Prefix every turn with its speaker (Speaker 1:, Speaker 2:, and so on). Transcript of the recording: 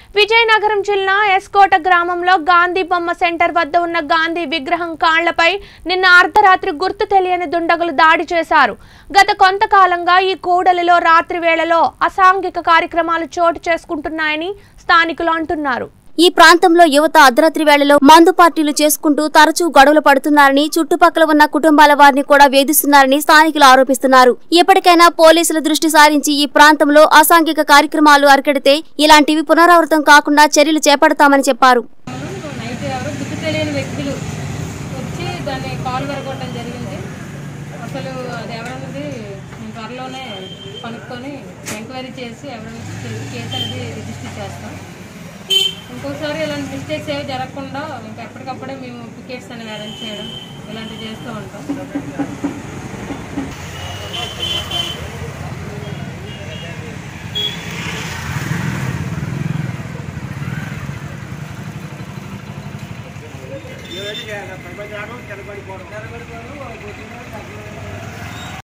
Speaker 1: విజయనగరం జిల్లా ఎస్కోట గ్రామంలో గాంధీ బొమ్మ సెంటర్ వద్ద ఉన్న గాంధీ విగ్రహం కాళ్లపై నిన్న అర్ధరాత్రి గుర్తు తెలియని దుండగులు దాడి చేశారు గత కొంతకాలంగా ఈ కూడలిలో రాత్రి వేళలో అసాంఘిక కార్యక్రమాలు చోటు చేసుకుంటున్నాయని స్థానికులు అంటున్నారు
Speaker 2: ఈ ప్రాంతంలో యువత అర్ధరాత్రి వేళలో మందు పార్టీలు చేసుకుంటూ తరచూ గొడవలు పడుతున్నారని చుట్టుపక్కల ఉన్న కుటుంబాల వారిని కూడా వేధిస్తున్నారని స్థానికులు ఆరోపిస్తున్నారు ఇప్పటికైనా పోలీసుల దృష్టి సారించి ఈ ప్రాంతంలో అసాంఘిక కార్యక్రమాలు అరికెడితే ఇలాంటివి పునరావృతం కాకుండా చర్యలు చేపడతామని చెప్పారు
Speaker 3: నైట్ ఎవరో గుర్తు తెలియని వ్యక్తులు వచ్చి దాన్ని కాల్ వరగొట్టడం జరిగింది అసలు అది ఎవరన్నది మేము త్వరలోనే కనుక్కొని ఎంక్వైరీ చేసి ఎవరైనా కేసు అనేది రిజిస్టర్ చేస్తాం ఇంకోసారి ఇలాంటి మిస్టేక్స్ ఏవి జరగకుండా ఇంకా ఎప్పటికప్పుడే మేము పికెట్స్ అనేవి అరేంజ్ చేయడం ఇలాంటివి చేస్తూ ఉంటాం
Speaker 4: ఏది చేయాలి? పది మంది ఆడవాళ్ళు తెల్లబడిపోవడం.